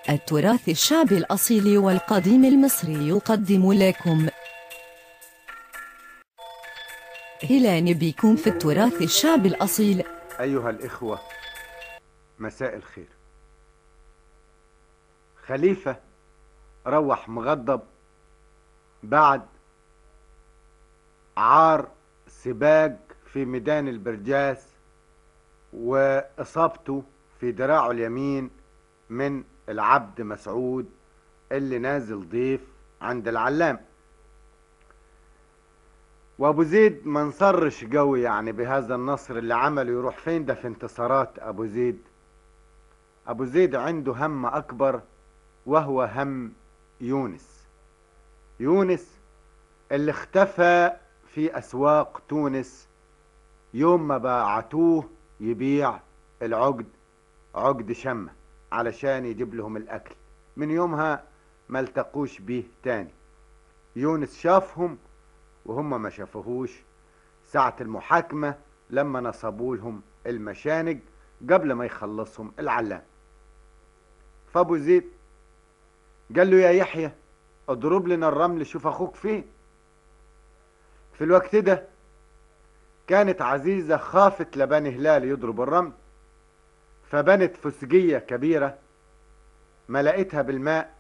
التراث الشعبي الأصيل والقديم المصري يقدم لكم هلان بكم في التراث الشعبي الأصيل أيها الإخوة مساء الخير خليفة روح مغضب بعد عار سباق في ميدان البرجاس وإصابته في دراعه اليمين من العبد مسعود اللي نازل ضيف عند العلام وابو زيد ما انصرش قوي يعني بهذا النصر اللي عمله يروح فين ده في انتصارات ابو زيد ابو زيد عنده هم اكبر وهو هم يونس يونس اللي اختفى في اسواق تونس يوم ما بعتوه يبيع العقد عقد شمة علشان يجيب لهم الاكل من يومها ما التقوش بيه تاني يونس شافهم وهم ما شافوهوش ساعة المحاكمة لما نصبوا لهم المشانج قبل ما يخلصهم العلام فابو زيد قال له يا يحيى اضرب لنا الرمل شوف اخوك فين في الوقت ده كانت عزيزة خافت لبني هلال يضرب الرمل فبنت فسجية كبيرة ملأتها بالماء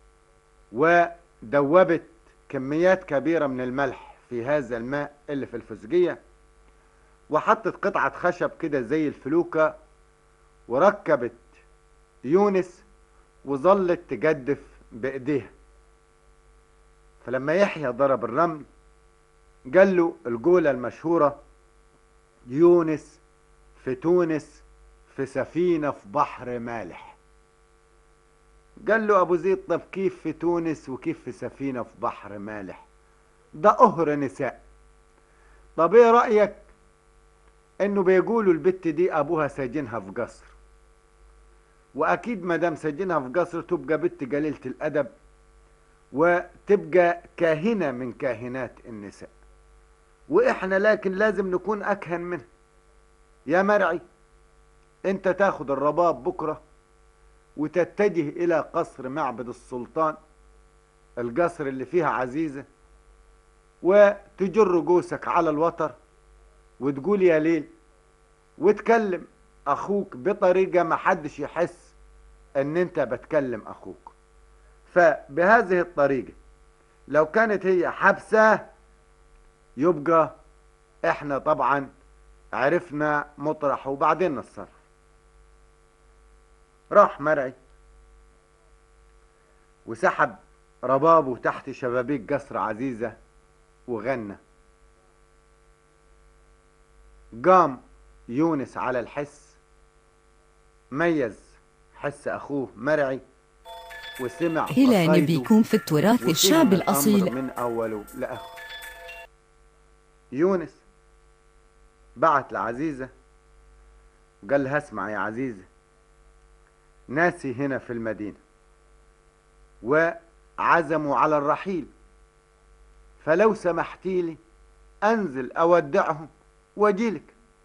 ودوبت كميات كبيرة من الملح في هذا الماء اللي في الفسجية وحطت قطعة خشب كده زي الفلوكة وركبت يونس وظلت تجدف بإيديها فلما يحيى ضرب الرمل قال له الجولة المشهورة يونس في تونس في سفينة في بحر مالح قال له أبو زيد طب كيف في تونس وكيف في سفينة في بحر مالح ده قهر نساء طب ايه رأيك انه بيقولوا البت دي ابوها ساجنها في قصر واكيد ما دام ساجنها في قصر تبقى بنت قليلة الادب وتبقى كاهنة من كاهنات النساء واحنا لكن لازم نكون اكهن منها يا مرعي انت تاخد الرباب بكرة وتتجه الى قصر معبد السلطان القصر اللي فيها عزيزة وتجر جوسك على الوتر وتقول يا ليل وتكلم اخوك بطريقة ما حدش يحس ان انت بتكلم اخوك فبهذه الطريقة لو كانت هي حبساه يبقى احنا طبعا عرفنا مطرح وبعدين نتصرف راح مرعي وسحب ربابه تحت شبابيك قصر عزيزة وغنى قام يونس على الحس ميز حس أخوه مرعي وسمع هلان قصايده بكم في التراث وفهم الشعبي الأمر الأصيل من أوله لآخره يونس بعت لعزيزة قال لها اسمع يا عزيزة ناسي هنا في المدينة وعزموا على الرحيل فلو سمحتي لي انزل اودعهم واجيلك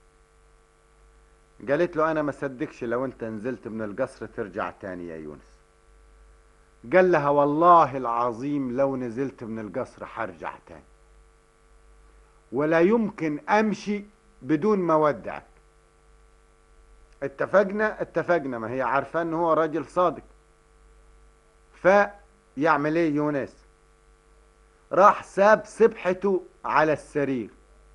قالت له انا ما صدقش لو انت نزلت من القصر ترجع تاني يا يونس قال لها والله العظيم لو نزلت من القصر حرجع تاني ولا يمكن امشي بدون ما اودعك اتفقنا اتفقنا ما هي عارفه ان هو راجل صادق فيعمل ايه يونس راح ساب سبحته على السرير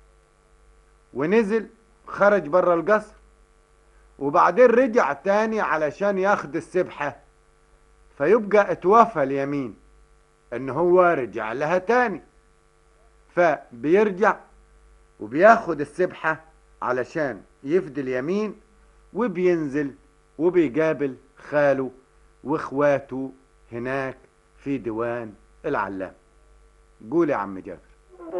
ونزل خرج بره القصر وبعدين رجع تاني علشان ياخد السبحة فيبقى اتوفى اليمين ان هو رجع لها تاني فبيرجع وبياخد السبحة علشان يفدي اليمين وبينزل وبيقابل خاله واخواته هناك في ديوان العلام قول يا عم جابر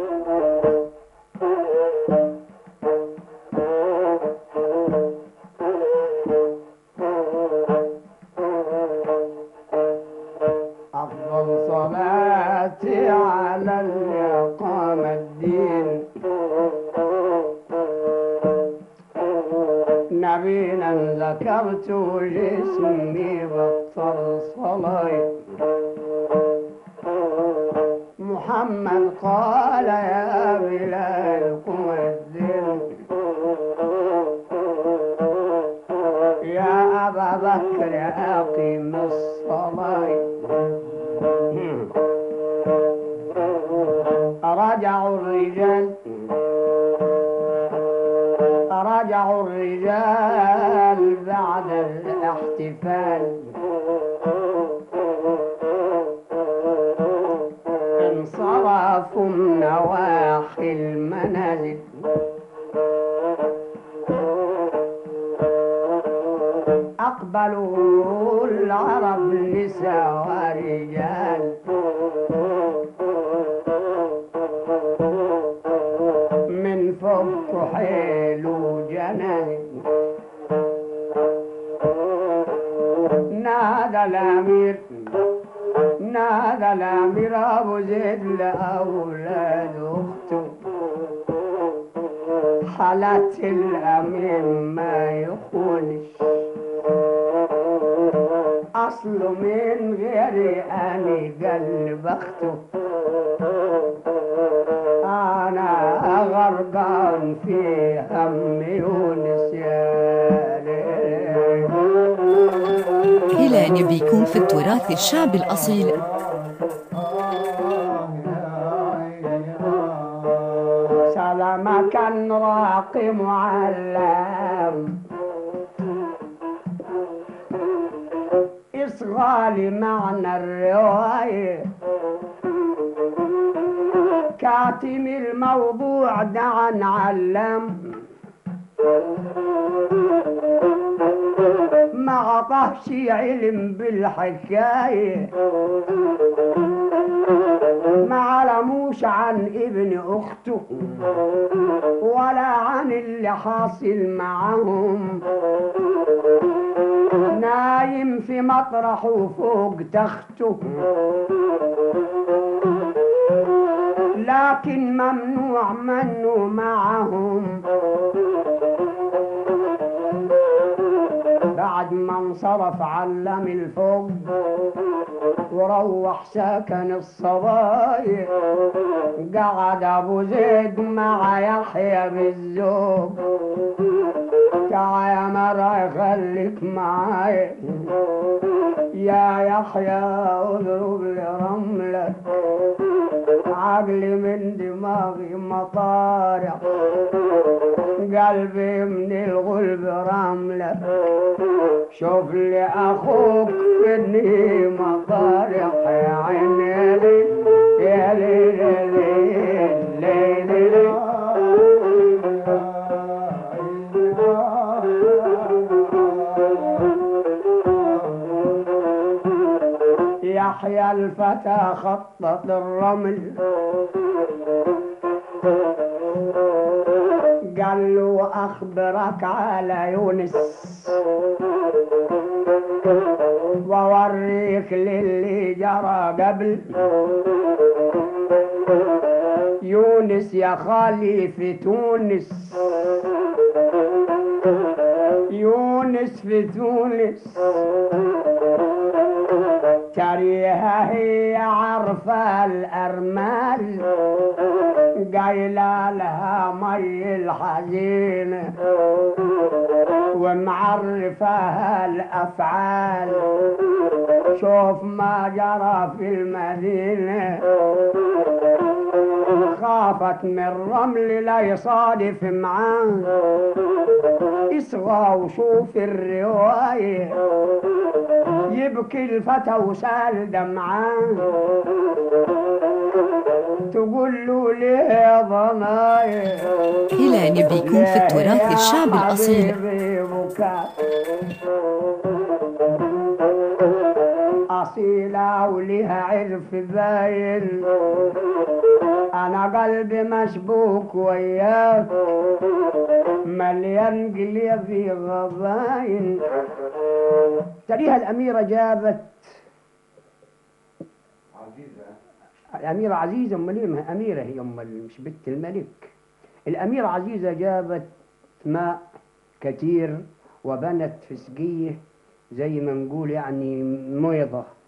أفضل صلاتي على اللي قام الدين نبينا ذكرت جسمي بالطرص الصلاة محمد قال يا بلال قم الدين يا أبا بكر أقم الصلاة رجعوا الرجال رجعوا الرجال بعد الاحتفال انصرفوا من نواحي المنازل أقبلوا العرب نساء ورجال من فوق حيل وجنان نادى الأمير نادى الأمير أبو زيد لأولاد أخته حالات الأمير ما يخونش أصله من غيري أني قلب أخته أنا غرقان في همي ونسيان هلال بيكون في التراث الشعبي الأصيل سلامك راقي معلم اصغى لمعنى الرواية كاتم الموضوع دعا علم ما عطاهش علم بالحكاية ما علموش عن ابن أخته ولا عن اللي حاصل معهم نايم في مطرحه فوق تخته لكن ممنوع منه معهم بعد ما انصرف علم الفوق وروح سكن الصبايا قعد ابو زيد مع يحيى بالزوج تعا يا مرة خليك معايا يا يحيى اضرب لي رملك عقلي من دماغي مطارع قلبي من الغلب رملة شوف لي اخوك فيني مطارع يا عيني لي يا ليل ليل ليل ليل يحيى الفتى خطط الرمل قال له أخبرك على يونس ووريك للي جرى قبل يونس يا خالي في تونس يونس في تونس تريها هي عرفة الأرمال قايلة لها مي الحزين ومعرفها الأفعال شوف ما جرى في المدينة خافت من رمل لا يصادف معاه اصغى وشوف الرواية يبكي الفتى وسال دمعان تقول له ليه ضنايا هلال بيكون في التراث الشعبي الأصيل أصيلة ولها عرف باين أنا قلبي مشبوك وياك مليان قلية في غضاين تريها الأميرة جابت الأميرة عزيزة أمال إيه؟ ما هي أميرة هي أمال مش بنت الملك الأميرة عزيزة جابت ماء كتير وبنت فسقية زي ما نقول يعني مويضة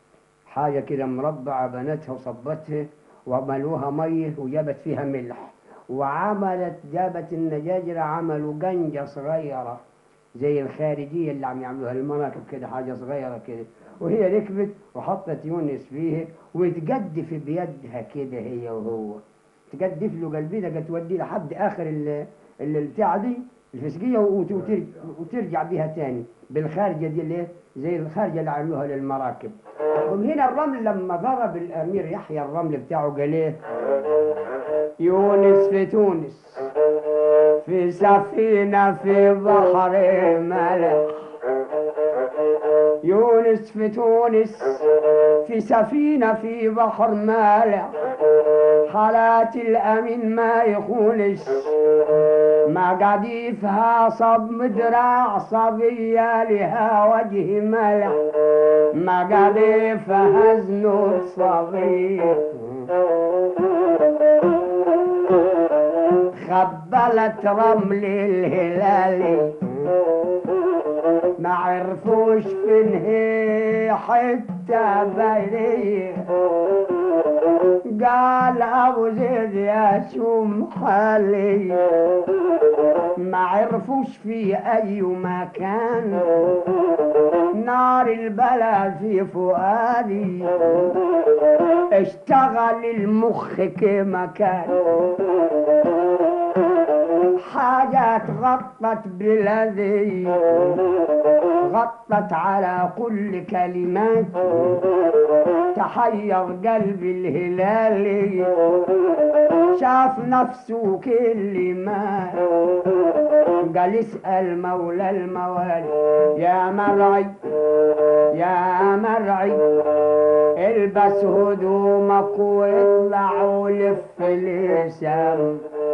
حاجة كده مربعة بنتها وصبتها وعملوها مية وجابت فيها ملح وعملت جابت النجاجرة عملوا جنجة صغيرة زي الخارجية اللي عم يعملوها المراكب كده حاجة صغيرة كده وهي ركبت وحطت يونس فيه وتجدف بيدها كده هي وهو تجدف له قلبيها توديه لحد آخر ال- ال- البتاع دي الفسقية وت- وترجع, وترجع بيها تاني بالخارجة دي اللي زي الخارجة اللي عملوها للمراكب ومن هنا الرمل لما ضرب الأمير يحيى الرمل بتاعه قال ايه يونس في تونس في سفينة في بحر ملح يونس في تونس في سفينة في بحر مالح حالات الأمين ما يخونش ما قديفها صب مدراع صبية لها وجه ملح ما قديفها زنود صبية خبلت رمل الهلالي ما عرفوش فين هي حتة برية قال ابو زيد يا شوم حالي ما عرفوش في اي مكان نار البلا في فؤادي اشتغل المخ كما كان حاجات غطت بلادي غطت على كل كلمات تحير قلبي الهلالي شاف نفسه كل ما قال اسأل مولى الموالي يا مرعي يا مرعي البس هدومك واطلع ولف لسان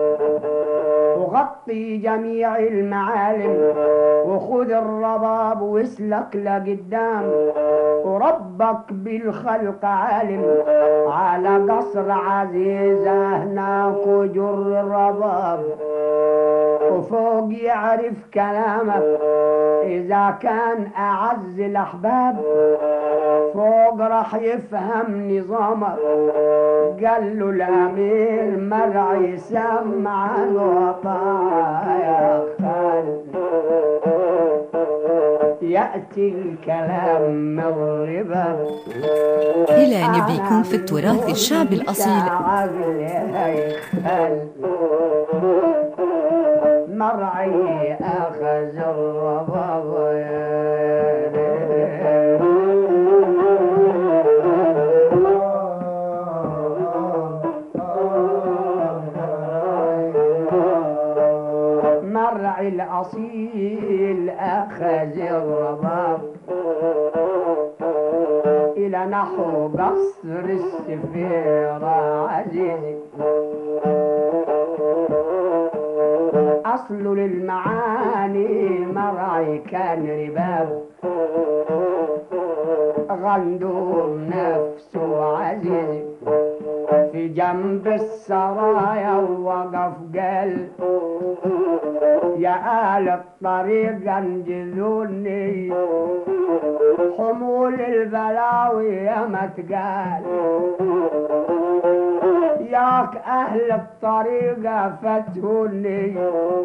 وغطي جميع المعالم وخذ الرباب واسلك لقدام وربك بالخلق عالم على قصر عزيزة هناك وجر الرباب وفوق يعرف كلامك إذا كان أعز الأحباب فوق راح يفهم نظامك قال له الأمير مرعي سمع الوطا يا خال يأتي الكلام من ربا إلى أن بيكون في التراث الشعبي الأصيل مرعي أخذ الرباب مرعي الأصيل أخذ الرباب إلى نحو قصر السفيرة عزيزي أصل للمعاني مرعي كان رباب غندوم نفسه عزيزي في جنب السرايا وقف قال يا آل الطريق انجزوني حمول البلاوي يا ما تقال ياك أهل الطريق فتوني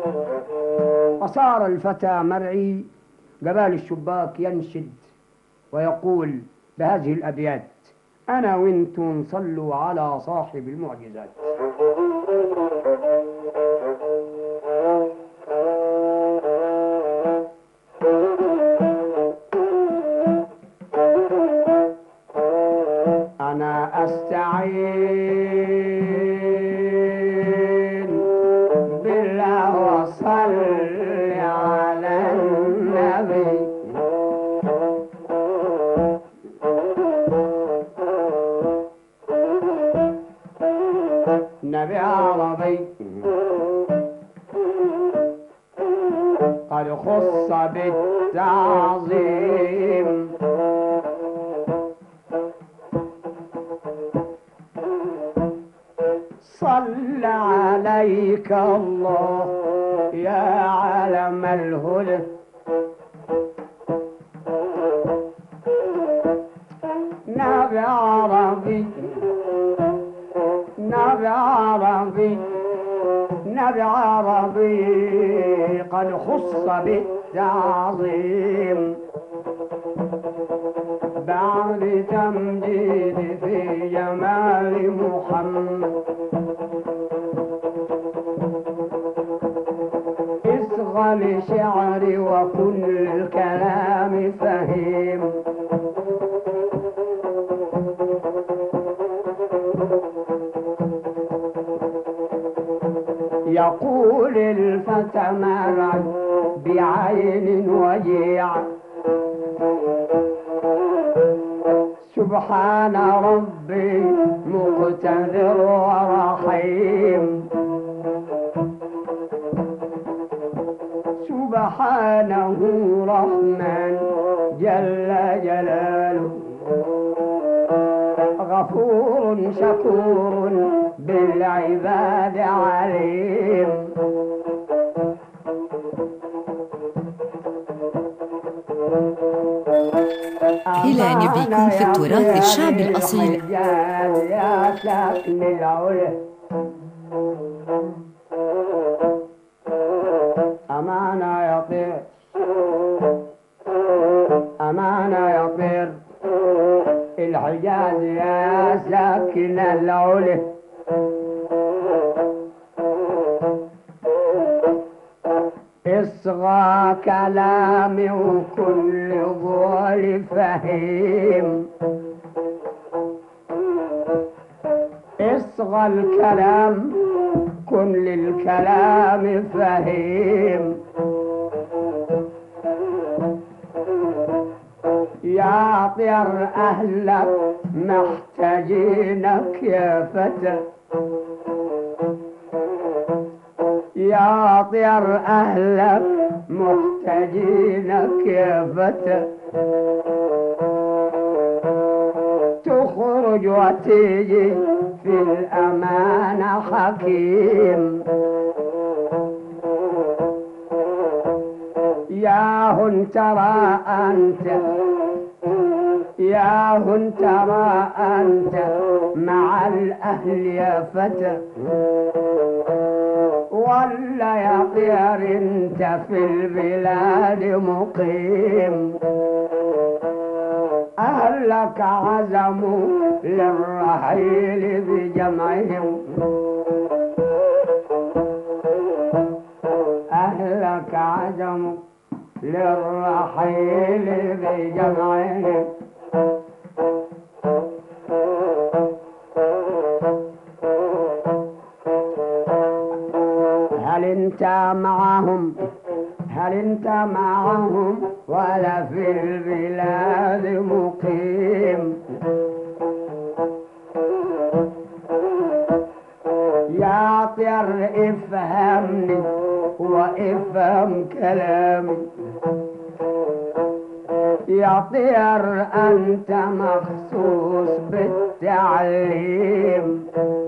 وصار الفتى مرعي قبال الشباك ينشد ويقول بهذه الأبيات أنا وانتم صلوا على صاحب المعجزات أنا أستعين بالله وصلي على النبي نبي عربي قد خص بالتعظيم صلى عليك الله يا علم الهدى نبي عربي نبي عربي نبي عربي قد خص بالتعظيم بعد تمجيد في جمال محمد اصغى لشعر وكل الكلام فهيم يقول الفتى مرعي بعين وجيع سبحان ربي مقتدر ورحيم سبحانه رحمن جل جلاله غفور شكور بالعباد عليم هلال بكم في التراث الشعبي الأصيل. الحجاز يا ساكن العلا أمانة يا طير أمانة يا طير الحجاز يا ساكن العلا اصغى كلامي وكل ضول فهيم اصغى الكلام كل الكلام فهيم يا طير أهلك محتاجينك يا فتى يا طير أهلك محتاجينك يا فتى تخرج وتيجي في الأمانة حكيم يا هن ترى أنت يا هن ترى أنت مع الأهل يا فتى ولا يا طير انت في البلاد مقيم أهلك عزموا للرحيل بجمعهم أهلك عزموا للرحيل بجمعهم هل انت معهم هل انت معهم ولا في البلاد مقيم يا طير افهمني وافهم كلامي يا طير انت مخصوص بالتعليم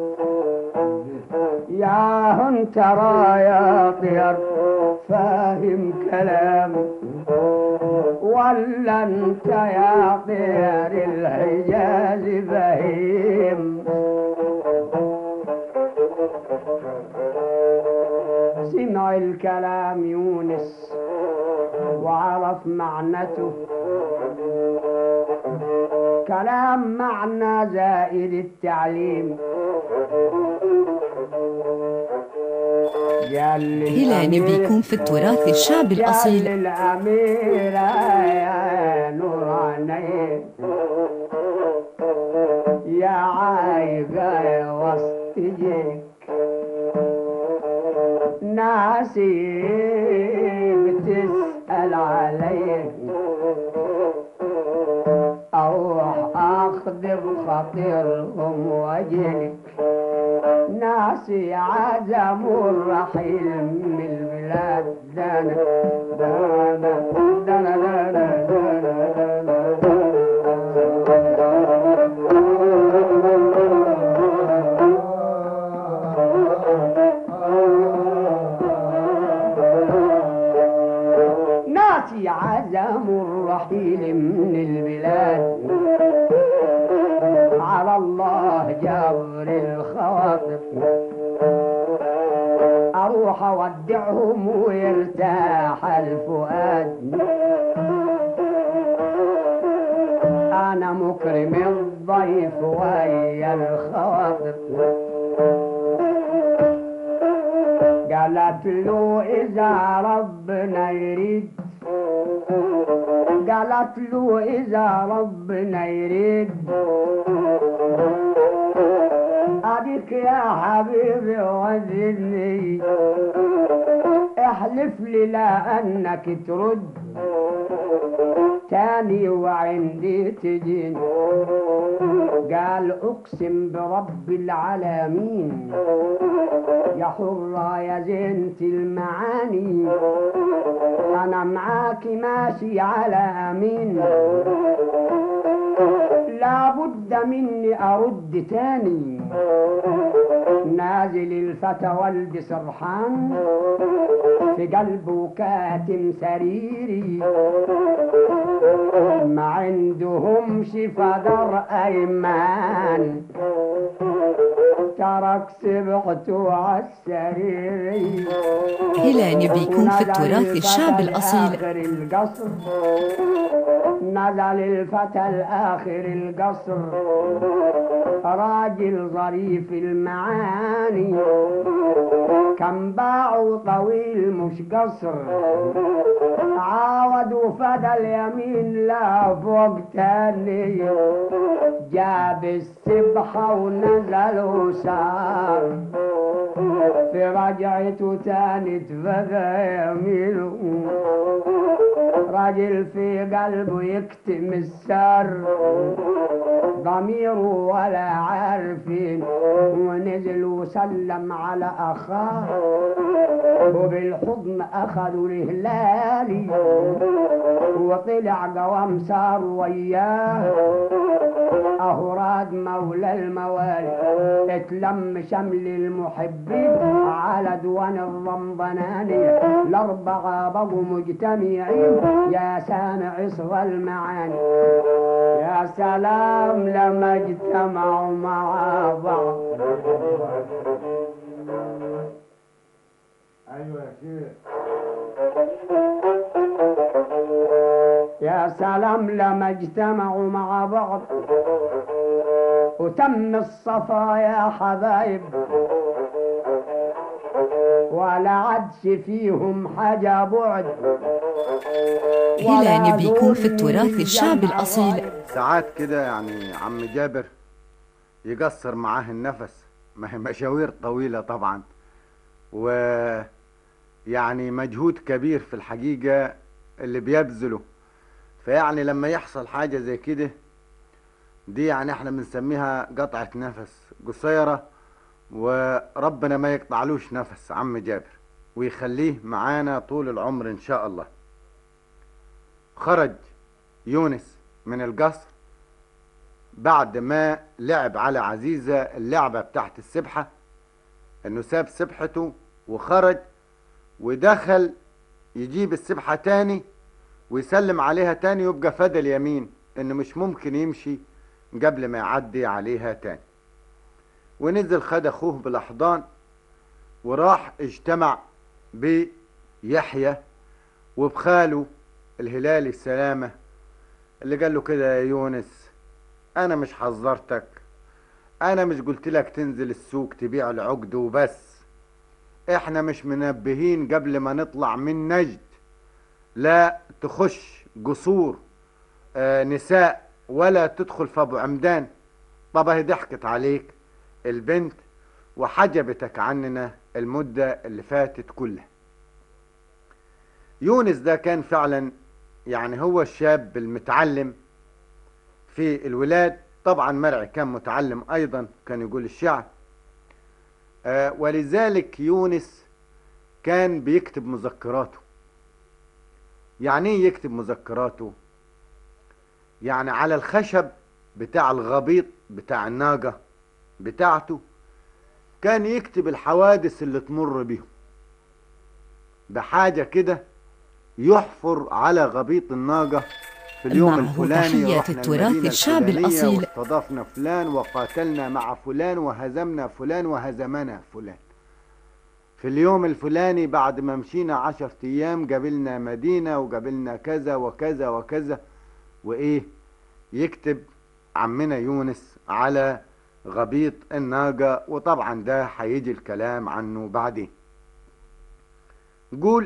يا هن ترى يا طير فاهم كلامي ولا انت يا طير الحجاز بهيم سمع الكلام يونس وعرف معنته كلام معنى زائد التعليم جل هلال بكم في التراث الشعبي الأصيل جل الأميرة يا نور عيني يا عايقة يا وسط جيك ناسي بتسأل علي أروح أخدم خطيرهم وأجيك ناسي عزموا الرحيل من البلاد دانا دانا دانا دانا دانا دانا ناسي عزموا الرحيل من البلاد اروح اودعهم ويرتاح الفؤاد انا مكرم الضيف ويا الخاطر قالت له اذا ربنا يريد قالت له اذا ربنا يريد اديك يا حبيبي وزدني احلف لي لا انك ترد تاني وعندي تجين قال اقسم برب العالمين يا حرة يا زينة المعاني انا معاك ماشي على امين لابد مني ارد تاني نازل الفتى والد سرحان في قلبه كاتم سريري ما عندهمش فدر ايمان ترك سبحته عالسرير هلال بيكون في التراث الشعب الأصيل آخر القصر نزل الفتى الآخر القصر راجل ظريف المعاني كان باعه طويل مش قصر عاودوا فدى اليمين لا فوق تاني جاب السبحة ونزل وسار في رجعته تاني تفدى يمينه راجل في قلبه يكتم السر ضميره ولا عارفين ونزل وسلم على أخاه وبالحضن أخذوا الهلالي وطلع قوام صار وياه أهراد مولى الموالي اتلم شمل المحبين على دوان الرمضاناني الأربعة بقوا مجتمعين يا سامع صغى المعاني يا سلام لما اجتمعوا مع بعض ايوه يا شيخ يا سلام لما اجتمعوا مع بعض وتم الصفا يا حبايب ولا عدش فيهم حاجة بعد هلال بيكون في التراث الشعب الأصيل ساعات كده يعني عم جابر يقصر معاه النفس ما هي مشاوير طويلة طبعا و يعني مجهود كبير في الحقيقة اللي بيبذله فيعني لما يحصل حاجة زي كده دي يعني احنا بنسميها قطعة نفس قصيرة وربنا ما يقطعلوش نفس عم جابر ويخليه معانا طول العمر ان شاء الله خرج يونس من القصر بعد ما لعب على عزيزة اللعبة بتاعت السبحة انه ساب سبحته وخرج ودخل يجيب السبحة تاني ويسلم عليها تاني يبقى فدى اليمين انه مش ممكن يمشي قبل ما يعدي عليها تاني ونزل خد اخوه بالاحضان وراح اجتمع بيحيى وبخاله الهلالي السلامة اللي قال له كده يا يونس انا مش حذرتك انا مش قلت لك تنزل السوق تبيع العقد وبس احنا مش منبهين قبل ما نطلع من نجد لا تخش قصور آه نساء ولا تدخل في ابو عمدان طب هي ضحكت عليك البنت وحجبتك عننا المدة اللي فاتت كلها يونس ده كان فعلا يعني هو الشاب المتعلم في الولاد طبعا مرعي كان متعلم ايضا كان يقول الشعر آه ولذلك يونس كان بيكتب مذكراته يعني ايه يكتب مذكراته يعني على الخشب بتاع الغبيط بتاع الناقة بتاعته كان يكتب الحوادث اللي تمر بيهم بحاجة كده يحفر على غبيط الناقة في اليوم معه الفلاني تحية رحنا التراث المدينة الشعب الفلانية الأصيل. واستضفنا فلان وقاتلنا مع فلان وهزمنا فلان وهزمنا فلان في اليوم الفلاني بعد ما مشينا عشر ايام قابلنا مدينة وقابلنا كذا وكذا وكذا وايه يكتب عمنا يونس على غبيط الناقة وطبعا ده هيجي الكلام عنه بعدين قول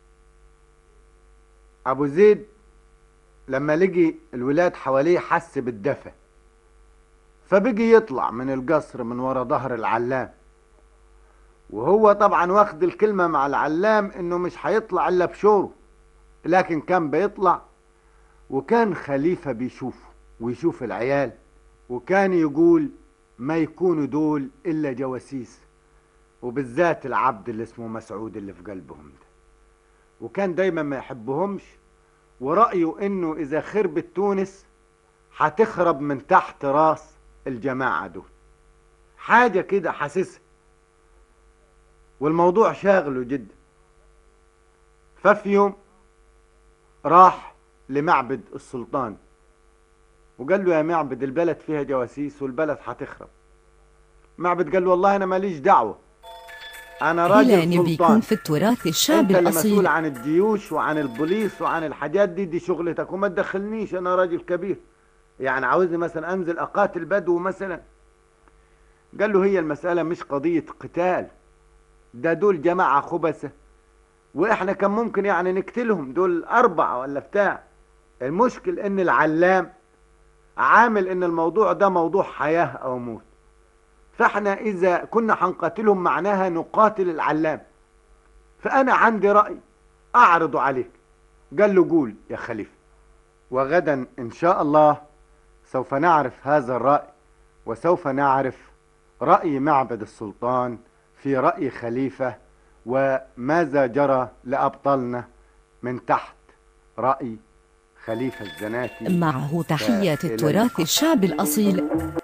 ابو زيد لما لقي الولاد حواليه حس بالدفى فبقي يطلع من القصر من ورا ظهر العلام وهو طبعا واخد الكلمة مع العلام انه مش هيطلع الا بشوره لكن كان بيطلع وكان خليفة بيشوفه ويشوف العيال وكان يقول ما يكونوا دول الا جواسيس وبالذات العبد اللي اسمه مسعود اللي في قلبهم ده وكان دايما ما يحبهمش ورأيه انه اذا خربت تونس هتخرب من تحت راس الجماعة دول حاجة كده حاسسها والموضوع شاغله جدا ففي يوم راح لمعبد السلطان وقال له يا معبد البلد فيها جواسيس والبلد هتخرب معبد قال له والله انا ماليش دعوة انا راجل هلاني سلطان بيكون في التراث الشعب انت اللي مسؤول الأصيل عن الجيوش وعن البوليس وعن الحاجات دي دي شغلتك وما تدخلنيش انا راجل كبير يعني عاوزني مثلا انزل اقاتل بدو مثلا قال له هي المسألة مش قضية قتال ده دول جماعة خبثة واحنا كان ممكن يعني نقتلهم دول اربعة ولا بتاع المشكل ان العلام عامل ان الموضوع ده موضوع حياة او موت فاحنا اذا كنا هنقاتلهم معناها نقاتل العلام فانا عندي رأي اعرضه عليك قال له قول يا خليفة وغدا ان شاء الله سوف نعرف هذا الرأي وسوف نعرف رأي معبد السلطان في رأي خليفة وماذا جرى لأبطالنا من تحت رأي خليفة الزناتي معه تحيات فإلى التراث اللقاء. الشعب الأصيل